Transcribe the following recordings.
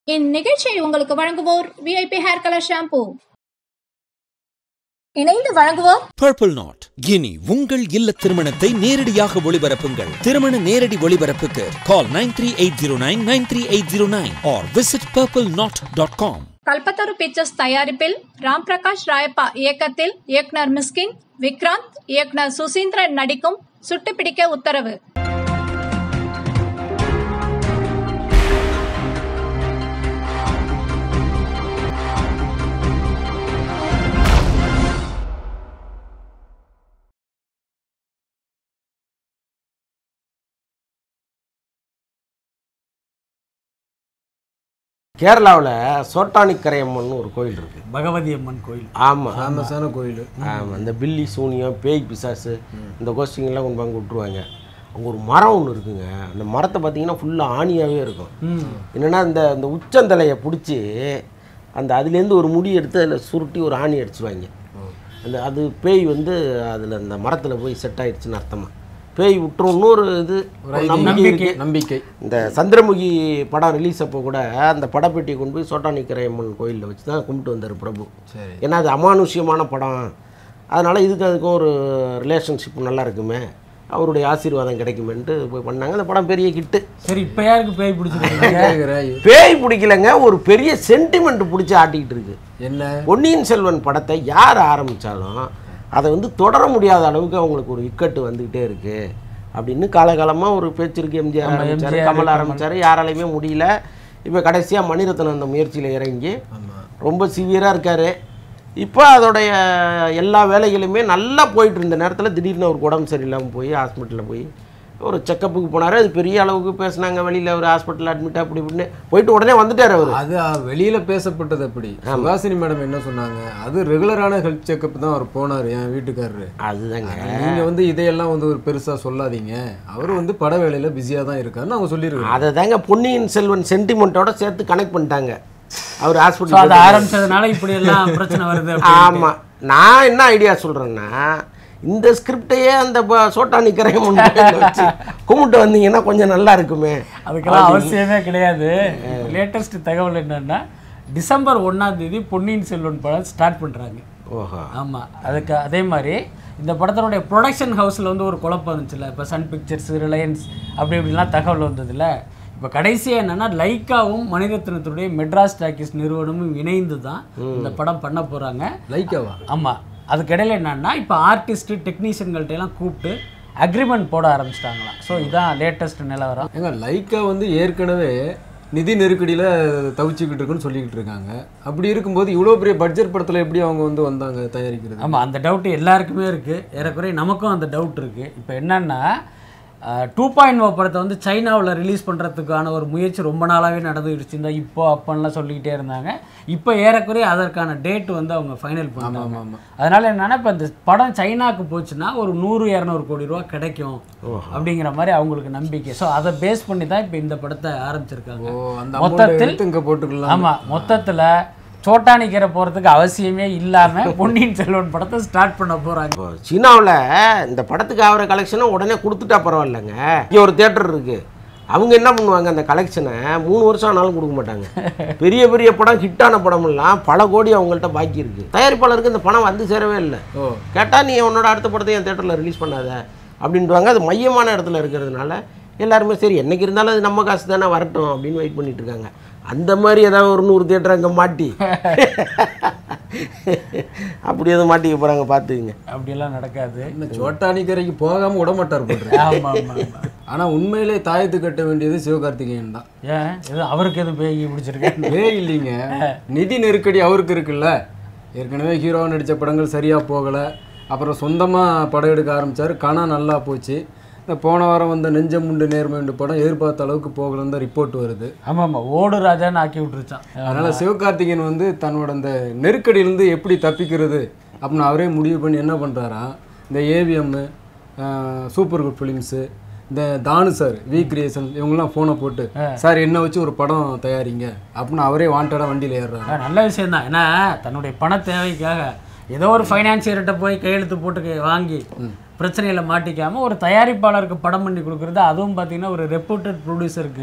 இந்நிகழ்ச்சியை உங்களுக்கு வழங்குவோர் விஐபி ஹேர் கலர் ஷாம்பூ இணைந்து வழங்குவோர் பர்பிள் நாட் இனி உங்கள் இல்ல திருமணத்தை நேரடியாக ஒளிபரப்புங்கள் திருமண நேரடி ஒளிபரப்புக்கு call nine three eight zero nine nine three eight zero nine or visit purple knot dot com Kalpataru pictures தயாரிப்பில் ராம் பிரகாஷ் ராயப்பா இயக்கத்தில் இயக்குனர் மிஸ்கின் விக்ராந்த் இயக்குனர் சுசீந்திரன் நடிக்கும் சுட்டுப்பிடிக்க உத்தரவு கேரளாவில் சோட்டானிக்கரையம்மன் ஒரு கோயில் இருக்கு பகவதி அம்மன் கோயில் ஆமாம் ஃபேமஸான கோயில் ஆமாம் இந்த பில்லி சூனியம் பேய் பிசாசு இந்த கோஷ்டிங்கெல்லாம் கொண்டு வாங்க விட்ருவாங்க அங்கே ஒரு மரம் ஒன்று இருக்குங்க அந்த மரத்தை பார்த்தீங்கன்னா ஃபுல்லாக ஆணியாகவே இருக்கும் என்னென்னா இந்த இந்த உச்சந்தலையை பிடிச்சி அந்த அதுலேருந்து ஒரு முடி எடுத்து அதில் சுருட்டி ஒரு ஆணி அடிச்சுவாங்க அந்த அது பேய் வந்து அதில் அந்த மரத்தில் போய் செட் ஆயிடுச்சுன்னு அர்த்தமா பேய் விட்டுரும் இன்னொரு இது ஒரு நம்பிக்கை இருக்கு நம்பிக்கை இந்த சந்திரமுகி படம் ரிலீஸ் அப்போ கூட அந்த படப்பெட்டியை கொண்டு போய் சோட்டானிக்கரை அம்மன் கோயிலில் வச்சு தான் கும்பிட்டு வந்தார் பிரபு சரி ஏன்னா அது அமானுஷ்யமான படம் அதனால் இதுக்கு அதுக்கும் ஒரு ரிலேஷன்ஷிப் நல்லா இருக்குமே அவருடைய ஆசீர்வாதம் கிடைக்குமேன்ட்டு போய் பண்ணாங்க அந்த படம் பெரிய கிட்டு சரி இப்ப யாருக்கு பேய் பிடிச்சிருக்கு கேட்குற பேய் பிடிக்கலங்க ஒரு பெரிய சென்டிமெண்ட் பிடிச்சி ஆட்டிக்கிட்டு இருக்கு என்ன பொன்னியின் செல்வன் படத்தை யார் ஆரம்பித்தாலும் அதை வந்து தொடர முடியாத அளவுக்கு அவங்களுக்கு ஒரு இக்கட்டு வந்துக்கிட்டே இருக்கு அப்படின்னு காலகாலமாக ஒரு பேச்சு இருக்கு எம்ஜிஆர் ஆரம்பிச்சாரு கமல் ஆரம்பிச்சாரு யாராலையுமே முடியல இப்போ கடைசியாக மணிரத்னம் அந்த முயற்சியில் இறங்கி ரொம்ப சிவியராக இருக்காரு இப்போ அதோடைய எல்லா வேலைகளுமே நல்லா போயிட்டு இருந்த நேரத்தில் திடீர்னு ஒரு உடம்பு சரியில்லாமல் போய் ஹாஸ்பிட்டலில் போய் ஒரு செக்கப்புக்கு போனார் அது பெரிய அளவுக்கு பேசுனாங்க வெளியில் ஒரு ஹாஸ்பிட்டல் அட்மிட் அப்படி இப்படின்னு போயிட்டு உடனே வந்துட்டார் அவர் அது அ, வெளியில பேசப்பட்டது அப்படி சுகாசினி மேடம் என்ன சொன்னாங்க அது ரெகுலரான ஹெல்த் செக்கப் தான் அவர் போனார் என் வீட்டுக்காரரு அதுதாங்க நீங்க வந்து இதையெல்லாம் வந்து ஒரு பெருசா சொல்லாதீங்க அவர் வந்து பட வேலையில பிஸியா தான் இருக்காருன்னு அவங்க சொல்லியிருக்காங்க அதை தாங்க பொன்னியின் செல்வன் சென்டிமெண்ட்டோட சேர்த்து கனெக்ட் பண்ணிட்டாங்க அவர் So, அது ஹாஸ்பிட்டல் ஆரம்பிச்சதுனால இப்படி எல்லாம் பிரச்சனை வருது அப்படின்னு. ஆமாம் நான் என்ன ஐடியா சொல்கிறேன்னா இந்த ஸ்கிரிப்டையே அந்த ப- சோட்டா நிற்கிறேன் வச்சு கும்பிட்டு வந்தீங்கன்னா கொஞ்சம் நல்லா இருக்குமே அதுக்கெல்லாம் அவசியமே கிடையாது லேட்டஸ்ட் தகவல் என்னன்னா டிசம்பர் ஒண்ணாம் தேதி பொன்னியின் செல்வன் படம் ஸ்டார்ட் பண்றாங்க ஓஹோ ஆமா அதுக்கு அதே மாதிரி இந்த படத்தினுடைய ப்ரொடக்ஷன் ஹவுஸில் வந்து ஒரு குழப்பம் இருந்துச்சுல்ல இப்போ சன் பிக்சர்ஸ் ரிலையன்ஸ் அப்படி இப்படிலாம் தகவல் வந்ததுல இப்போ கடைசியாக என்னன்னா லைக்காவும் மணிரத்னத்துடைய மெட்ராஸ் டாக்கீஸ் நிறுவனமும் இணைந்து தான் இந்த படம் பண்ண போகிறாங்க லைக்காவா ஆமாம் அதுக்கிடையில் என்னன்னா இப்போ ஆர்டிஸ்ட்டு டெக்னீஷியன்கள்ட்ட எல்லாம் கூப்பிட்டு அக்ரிமெண்ட் போட ஆரம்பிச்சிட்டாங்களாம் ஸோ இதான் லேட்டஸ்ட் நிலவரம் ஏங்க லைக்கா வந்து ஏற்கனவே நிதி நெருக்கடியில தவிச்சுக்கிட்டு இருக்குன்னு சொல்லிக்கிட்டு இருக்காங்க அப்படி இருக்கும்போது இவ்வளோ பெரிய பட்ஜெட் படத்துல எப்படி அவங்க வந்து வந்தாங்க தயாரிக்கிறது ஆமாம் அந்த டவுட் எல்லாருக்குமே இருக்குது ஏறக்குறைய நமக்கும் அந்த டவுட் இருக்குது இப்போ என்னன்னா டூ பாயிண்ட் ஓ படத்தை வந்து சைனாவில் ரிலீஸ் பண்ணுறதுக்கான ஒரு முயற்சி ரொம்ப நாளாகவே நடந்துருச்சு இந்த இப்போ அப்பன்லாம் சொல்லிக்கிட்டே இருந்தாங்க இப்போ ஏறக்குறைய அதற்கான டேட் வந்து அவங்க ஃபைனல் பண்ணாங்க ஆமா. அதனால என்னன்னா இப்போ இந்த படம் சைனாக்கு போச்சுன்னா ஒரு நூறு இரநூறு கோடி ரூபா கிடைக்கும் அப்படிங்கிற மாதிரி அவங்களுக்கு நம்பிக்கை ஸோ அதை பேஸ் பண்ணி தான் இப்போ இந்த படத்தை ஆரம்பிச்சிருக்காங்க ஓ அந்த அமௌண்ட் மொத்தத்தில் எடுத்து இங்க போட்டுக்கலாம் ஆமா மொத்தத்துல சோட்டானிக்கரை போறதுக்கு அவசியமே இல்லாம பொன்னியின் செல்வன் படத்தை ஸ்டார்ட் பண்ண போறாங்க இப்போ சீனாவில் இந்த படத்துக்கு ஆகிற கலெக்ஷனை உடனே கொடுத்துட்டா பரவாயில்லைங்க இங்கே ஒரு தேட்டர் இருக்கு அவங்க என்ன பண்ணுவாங்க அந்த கலெக்ஷனை மூணு வருஷம் ஆனாலும் கொடுக்க மாட்டாங்க பெரிய பெரிய படம் ஹிட்டான படமெல்லாம் பல கோடி அவங்கள்ட்ட பாக்கி இருக்கு தயாரிப்பாளருக்கு இந்த பணம் வந்து சேரவே இல்லை ஓ கேட்டால் நீ உன்னோட அடுத்த படத்தை என் தேட்டரில் ரிலீஸ் பண்ணாத அப்படின்றாங்க அது மையமான இடத்துல இருக்கிறதுனால எல்லாருமே சரி என்னைக்கு இருந்தாலும் அது நம்ம காசு தானே வரட்டும் அப்படின்னு வெயிட் பண்ணிட்டு இருக்காங்க அந்த மாதிரி ஏதாவது ஒரு நூறு தேட்டர் அங்கே மாட்டி அப்படி எதுவும் மாட்டிக்க போகிறாங்க பார்த்துக்குங்க அப்படியெல்லாம் நடக்காது இந்த சோட்டானிக்கரைக்கு போகாம விட மாட்டார் போட்டு ஆமா ஆமா ஆமா ஆனா உண்மையிலே தாயத்து கட்ட வேண்டியது சிவகார்த்திகேயன் தான் ஏன் எது அவருக்கு எதுவும் பேய் பிடிச்சிருக்கு வே இல்லைங்க நிதி நெருக்கடி அவருக்கு இருக்குல்ல ஏற்கனவே ஹீரோவா நடித்த படங்கள் சரியா போகல அப்புறம் சொந்தமா படம் எடுக்க ஆரம்பிச்சாரு கணா நல்லா போச்சு இந்த போன வாரம் வந்த நெஞ்சம் உண்டு நேர்மை உண்டு படம் எதிர்பார்த்த அளவுக்கு போகலன்னு தான் ரிப்போர்ட் வருது ஆமா ஆமா ஓடு ராஜான்னு ஆக்கி விட்டுருச்சான் அதனால சிவகார்த்திகேயன் வந்து தன்னோட அந்த நெருக்கடியிலேருந்து எப்படி தப்பிக்கிறது அப்படின்னு அவரே முடிவு பண்ணி என்ன பண்ணுறாரா இந்த ஏவிஎம் சூப்பர் குட் ஃபிலிம்ஸு இந்த தானு சார் வி கிரியேஷன் இவங்கெல்லாம் ஃபோனை போட்டு சார் என்ன வச்சு ஒரு படம் தயாரிங்க அப்படின்னு அவரே வாண்டடாக வண்டியில் ஏறுறாரு ஆ, நல்ல விஷயம் தான் ஏன்னா தன்னுடைய பண தேவைக்காக ஏதோ ஒரு ஃபைனான்சியர்கிட்ட போய் கையெழுத்து போட்டு கை- வாங்கி பிரச்சனையில் மாட்டிக்காம ஒரு தயாரிப்பாளருக்கு படம் பண்ணி கொடுக்குறது அதுவும் பார்த்தீங்கன்னா ஒரு ரெப்யூட்டட் ப்ரொடியூசருக்கு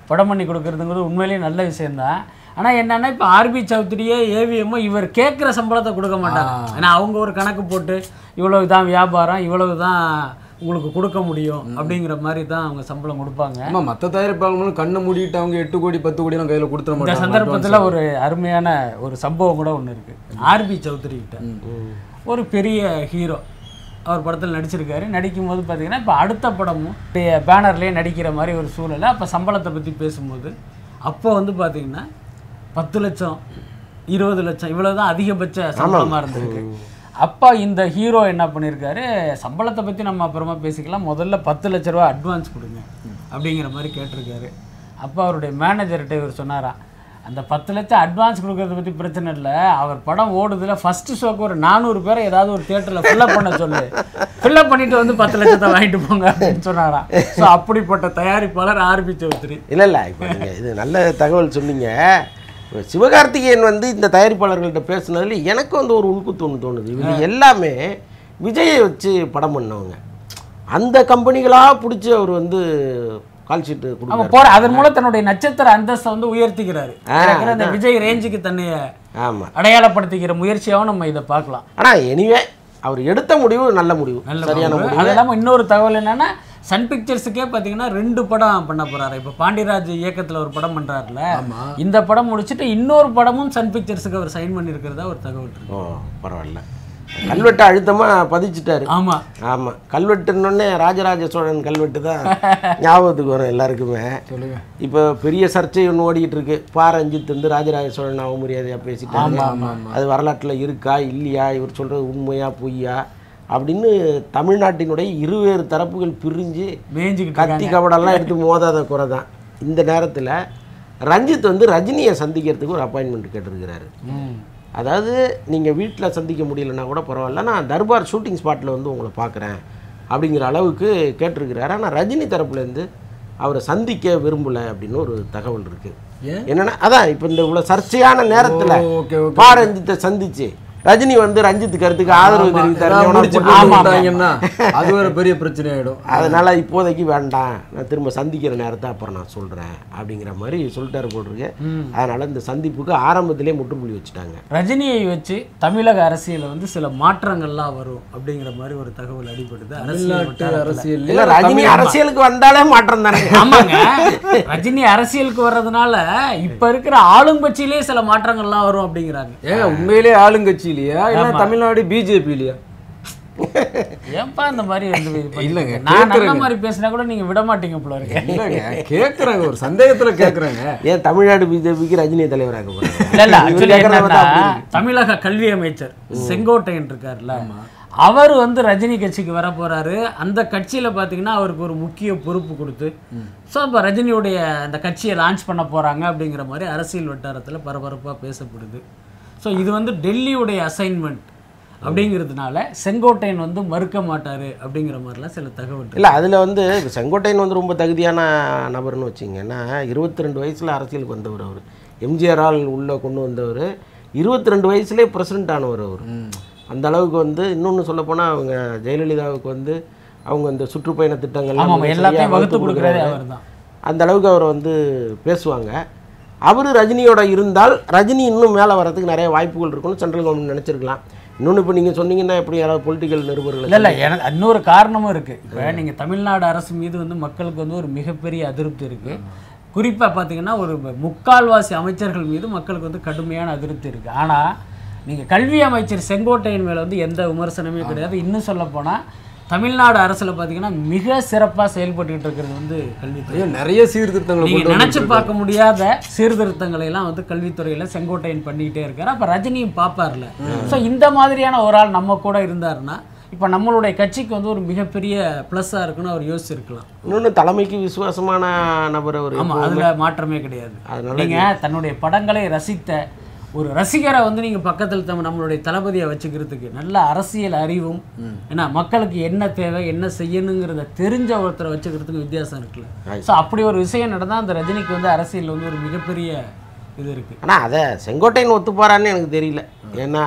படம் பண்ணி கொடுக்குறதுங்கிறது உண்மையிலேயே நல்ல விஷயம்தான் ஆனால் என்னன்னா இப்போ ஆர்பி சௌத்ரியே ஏவிஎம்மோ இவர் கேட்குற சம்பளத்தை கொடுக்க மாட்டாங்க ஏன்னா அவங்க ஒரு கணக்கு போட்டு இவ்வளவு தான் வியாபாரம் இவ்வளவு தான் உங்களுக்கு கொடுக்க முடியும் அப்படிங்கிற மாதிரி தான் அவங்க சம்பளம் கொடுப்பாங்க ஆமா மற்ற தயாரிப்பாளர்களும் கண்ணை மூடிட்டு அவங்க எட்டு கோடி பத்து கோடிலாம் கையில கொடுத்துட இந்த மாட்டாங்க சந்தர்ப்பத்தில் ஒரு அருமையான ஒரு சம்பவம் கூட ஒன்று இருக்கு ஆர்பி சௌத்ரி கிட்ட ஒரு பெரிய ஹீரோ அவர் படத்தில் நடிச்சிருக்காரு நடிக்கும்போது பார்த்தீங்கன்னா இப்போ அடுத்த படமும் பேனர்லேயே நடிக்கிற மாதிரி ஒரு சூழலை அப்போ சம்பளத்தை பற்றி பேசும்போது அப்போ வந்து பார்த்தீங்கன்னா பத்து லட்சம் இருபது லட்சம் இவ்வளவுதான் அதிகபட்ச சம்பளமாக இருந்திருக்கு அப்போ இந்த ஹீரோ என்ன பண்ணியிருக்காரு சம்பளத்தை பற்றி நம்ம அப்புறமா பேசிக்கலாம் முதல்ல பத்து லட்ச ரூபா அட்வான்ஸ் கொடுங்க அப்படிங்கிற மாதிரி கேட்டிருக்காரு அப்போ அவருடைய மேனேஜர்கிட்ட இவர் சொன்னாராம் அந்த பத்து லட்சம் அட்வான்ஸ் கொடுக்கறத பற்றி பிரச்சனை இல்லை அவர் படம் ஓடுதுல ஃபர்ஸ்ட் ஷோக்கு ஒரு நானூறு பேரை ஏதாவது ஒரு தியேட்டரில் ஃபில்லப் பண்ண சொல்லு ஃபில்லப் பண்ணிட்டு வந்து பத்து லட்சத்தை வாங்கிட்டு போங்க அப்படின்னு சொன்னாராம் ஸோ அப்படிப்பட்ட தயாரிப்பாளர் ஆர்பி சௌத்ரி இல்லை இல்லை இப்போ நீங்கள் இது நல்ல தகவல் சொன்னீங்க இப்ப சிவகார்த்திகேயன் வந்து இந்த தயாரிப்பாளர்கள்ட்ட பேசுனதுல எனக்கு வந்து ஒரு உள்குத்து ஒன்று தோணுது இவங்க எல்லாமே விஜயை வச்சு படம் பண்ணவங்க அந்த கம்பெனிகளாக பிடிச்சி அவர் வந்து கால் ஷீட்டு அவன் கொடுத்தாரு போற அதன் மூலம் தன்னுடைய நட்சத்திர அந்தஸ்தை வந்து உயர்த்திக்கிறாரு இருக்கிற அந்த விஜய் ரேஞ்சுக்கு தன்னைய ஆமாம் அடையாளப்படுத்திக்கிற முயற்சியாகவும் நம்ம இதை பார்க்கலாம் ஆனால் எனிவே அவர் எடுத்த முடிவு நல்ல முடிவு நல்ல சரியான முடிவு. முடிவு அது இல்லாமல் இன்னொரு தகவல் என்னன்னா சன் பிக்சர்ஸுக்கே பார்த்தீங்கன்னா ரெண்டு படம் பண்ண போறாரு இப்போ பாண்டியராஜ் இயக்கத்தில் ஒரு படம் பண்றாருல இந்த படம் முடிச்சுட்டு இன்னொரு படமும் சன் பிக்சர்ஸுக்கு அவர் சைன் பண்ணியிருக்கிறதா ஒரு தகவல் இருக்கு ஓ பரவாயில்ல கல்வெட்டை அழுத்தமாக பதிச்சிட்டாரு ஆமா ஆமாம் கல்வெட்டுன்னொடனே ராஜராஜ சோழன் கல்வெட்டு தான் ஞாபகத்துக்கு வரும் எல்லாருக்குமே சொல்லுங்க இப்போ பெரிய சர்ச்சை ஒன்று ஓடிக்கிட்டு இருக்கு பா ரஞ்சித் வந்து ராஜராஜ சோழன் அவமரியாதையாக பேசிட்டாங்க அது வரலாற்றில் இருக்கா இல்லையா இவர் சொல்கிறது உண்மையா பொய்யா அப்படின்னு தமிழ்நாட்டினுடைய இருவேறு தரப்புகள் பிரிஞ்சு மேய்ஞ்சிக்கிட்டு கத்தி கபடெல்லாம் எடுத்து மோதாத குறை தான் இந்த நேரத்தில் ரஞ்சித் வந்து ரஜினியை சந்திக்கிறதுக்கு ஒரு அப்பாயின்மெண்ட் கேட்டிருக்கிறாரு ம். அதாவது நீங்கள் வீட்டில் சந்திக்க முடியலன்னா கூட பரவாயில்ல நான் தர்பார் ஷூட்டிங் ஸ்பாட்டில் வந்து உங்களை பார்க்குறேன் அப்படிங்கிற அளவுக்கு கேட்டிருக்கிறாரு ஆனால் ரஜினி தரப்புலேருந்து அவரை சந்திக்க விரும்பலை அப்படின்னு ஒரு தகவல் இருக்கு ஏன்? என்னன்னா அதான் இப்போ இந்த இவ்வளோ சர்ச்சையான நேரத்தில் ஓ, ஓகே ஓகே பா ரஞ்சித்தை சந்திச்சு ரஜினி வந்து ரஞ்சித் கருத்துக்கு ஆதரவு தெரிவித்தாரு ஏதாவது எவனோ முடிச்சு போட்டு போட்டாங்கன்னா அது ஒரு பெரிய பிரச்சனை ஆயிடும் அதனால இப்போதைக்கு வேண்டாம் நான் திரும்ப சந்திக்கிற நேரத்தை அப்புறம் நான் சொல்கிறேன் அப்படிங்கிற மாதிரி சொல்லிட்டாரு போட்டிருக்கு அதனால இந்த சந்திப்புக்கு ஆரம்பத்திலே முற்றுப்புள்ளி வச்சுட்டாங்க ரஜினியை வச்சு தமிழக அரசியல்ல வந்து சில மாற்றங்கள்லாம் வரும் அப்படிங்கிற மாதிரி ஒரு தகவல் அடிபடுது அரசியல் தமிழ்நாட்டு வட்டாரத்துல. அரசியல் இல்ல ரஜினி அரசியலுக்கு வந்தாலே மாற்றம் தானே ஆமாங்க ரஜினி அரசியலுக்கு வர்றதுனால இப்ப இருக்கிற ஆளுங்கட்சியிலே சில மாற்றங்கள்லாம் வரும் அப்படிங்கிறாங்க ஏங்க உண்மையிலே ஆளுங்கட்சியிலையா இல்ல தமிழ்நாடு பிஜேபிலையா ஏன்பா இந்த மாதிரி வந்து இது பண்ணிட்டு இல்லைங்க, இருக்க? நான் நல்ல கேக்குறேங்க. மாதிரி பேசினா கூட நீங்க விட மாட்டீங்க போல இருக்கு இல்லைங்க கேக்குறாங்க ஒரு சந்தேகத்துல கேக்குறாங்க ஏன் தமிழ்நாடு பிஜேபிக்கு ரஜினி தலைவராக போறாங்க இல்ல இல்ல இவர் actually கேக்குறத என்னன்னா, பார்த்தா அப்படி இருக்கு. தமிழக கல்வி அமைச்சர் செங்கோட்டையன் இருக்காருல்ல அவர் வந்து ரஜினி கட்சிக்கு வர போறாரு அந்த கட்சியில பாத்தீங்கன்னா அவருக்கு ஒரு முக்கிய பொறுப்பு கொடுத்து ஸோ அப்போ ரஜினியுடைய அந்த கட்சியை லான்ச் பண்ண போறாங்க அப்படிங்கிற மாதிரி அரசியல் வட்டாரத்துல பரபரப்பா பேசப்படுது ஸோ இது வந்து டெல்லியுடைய அசைன்மெண்ட் அப்படிங்கிறதுனால செங்கோட்டையன் வந்து மறுக்க மாட்டாரு அப்படிங்கிற மாதிரிலாம் சில தகவல் இருக்கு. இல்ல அதுல வந்து செங்கோட்டையன் வந்து ரொம்ப தகுதியான நபர்னு வச்சுங்க ஏன்னா இருபத்தி ரெண்டு வயசுல அரசியலுக்கு வந்தவர் அவர் எம்ஜிஆரால் உள்ள கொண்டு வந்தவர் இருபத்தி ரெண்டு வயசுலேயே பிரசிடென்ட் ஆனவர் அவர் அந்த அளவுக்கு வந்து இன்னொன்று சொல்லப்போனால் அவங்க ஜெயலலிதாவுக்கு வந்து அவங்க இந்த சுற்றுப்பயண திட்டங்கள்லாம் ஆமாம் மிக சரியா எல்லாத்தையும் வகுத்து வகுத்து கொடுக்குறதே கொடுக்குறாரு. அவர் தான் அந்த அளவுக்கு அவர் வந்து பேசுவாங்க அவர் ரஜினியோட இருந்தால் ரஜினி இன்னும் மேலே வரதுக்கு நிறைய வாய்ப்புகள் இருக்குன்னு சென்ட்ரல் கவர்மெண்ட் நினச்சிருக்கலாம் இன்னொன்று இப்போ நீங்கள் சொன்னீங்கன்னா எப்படி யாராவது பொலிட்டிக்கல் நிருபர்கள் இல்ல இல்ல எனக்கு இன்னொரு காரணமும் இருக்கு இப்போ நீங்க தமிழ்நாடு அரசு மீது வந்து மக்களுக்கு வந்து ஒரு மிகப்பெரிய அதிருப்தி இருக்கு குறிப்பா பாத்தீங்கன்னா ஒரு முக்கால்வாசி அமைச்சர்கள் மீது மக்களுக்கு வந்து கடுமையான அதிருப்தி இருக்கு ஆனா நீங்க கல்வி அமைச்சர் செங்கோட்டையன் மேல வந்து எந்த விமர்சனமே கிடையாது இன்னும் சொல்ல போனா தமிழ்நாடு அரசுல பாத்தீங்கன்னா மிக சிறப்பா செயல்பட்டுக்கிட்டு இருக்கிறது வந்து கல்வித்துறை ஐயோ நிறைய சீர்திருத்தங்களை நீங்க கொண்டு நினைச்சு வந்து பார்க்க முடியாத சீர்திருத்தங்களை எல்லாம் வந்து கல்வித்துறையில செங்கோட்டையன் பண்ணிக்கிட்டே இருக்காரு அப்ப ரஜினியும் பார்ப்பார்ல ஸோ இந்த மாதிரியான ஒரு ஆள் நம்ம கூட இருந்தாருன்னா இப்ப நம்மளுடைய கட்சிக்கு வந்து ஒரு மிகப்பெரிய ப்ளஸ்ஸாக இருக்குன்னு அவர் யோசிச்சிருக்கலாம் இன்னொன்று தலைமைக்கு விசுவாசமான நபர் அவர் ஆமா அதுல மாற்றமே கிடையாது அதனால நீங்க தன்னுடைய படங்களை ரசித்த ஒரு ரசிகரை வந்து நீங்க பக்கத்தில் தம் நம்மளுடைய தளபதியை வச்சுக்கிறதுக்கு நல்ல அரசியல் அறிவும் ஏன்னா மக்களுக்கு என்ன தேவை என்ன செய்யணுங்கிறத தெரிஞ்ச ஒருத்தரை வச்சுக்கிறதுக்கு வித்தியாசம் இருக்குல்ல ஸோ அப்படி ஒரு விஷயம் நடந்தா அந்த ரஜினிக்கு வந்து அரசியல் வந்து ஒரு மிகப்பெரிய இது இருக்கு ஆனால் அதை செங்கோட்டையன் ஒத்துப்பாரான்னு எனக்கு தெரியல ஏன்னா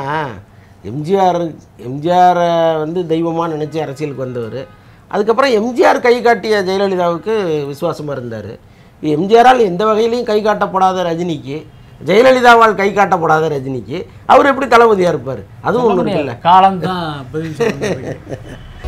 எம்ஜிஆர் எம்ஜிஆரை வந்து தெய்வமாக நினச்சி அரசியலுக்கு வந்தவர் அதுக்கப்புறம் எம்ஜிஆர் கை காட்டிய ஜெயலலிதாவுக்கு விசுவாசமாக இருந்தார் எம்ஜிஆரால் எந்த வகையிலையும் கை காட்டப்படாத ரஜினிக்கு ஜெயலலிதாவால் கை காட்டப்படாத ரஜினிக்கு அவர் எப்படி தளபதியாக இருப்பார் அதுவும் ஒன்று இருக்குல்ல காலம் தான் பதில் சொல்லணும்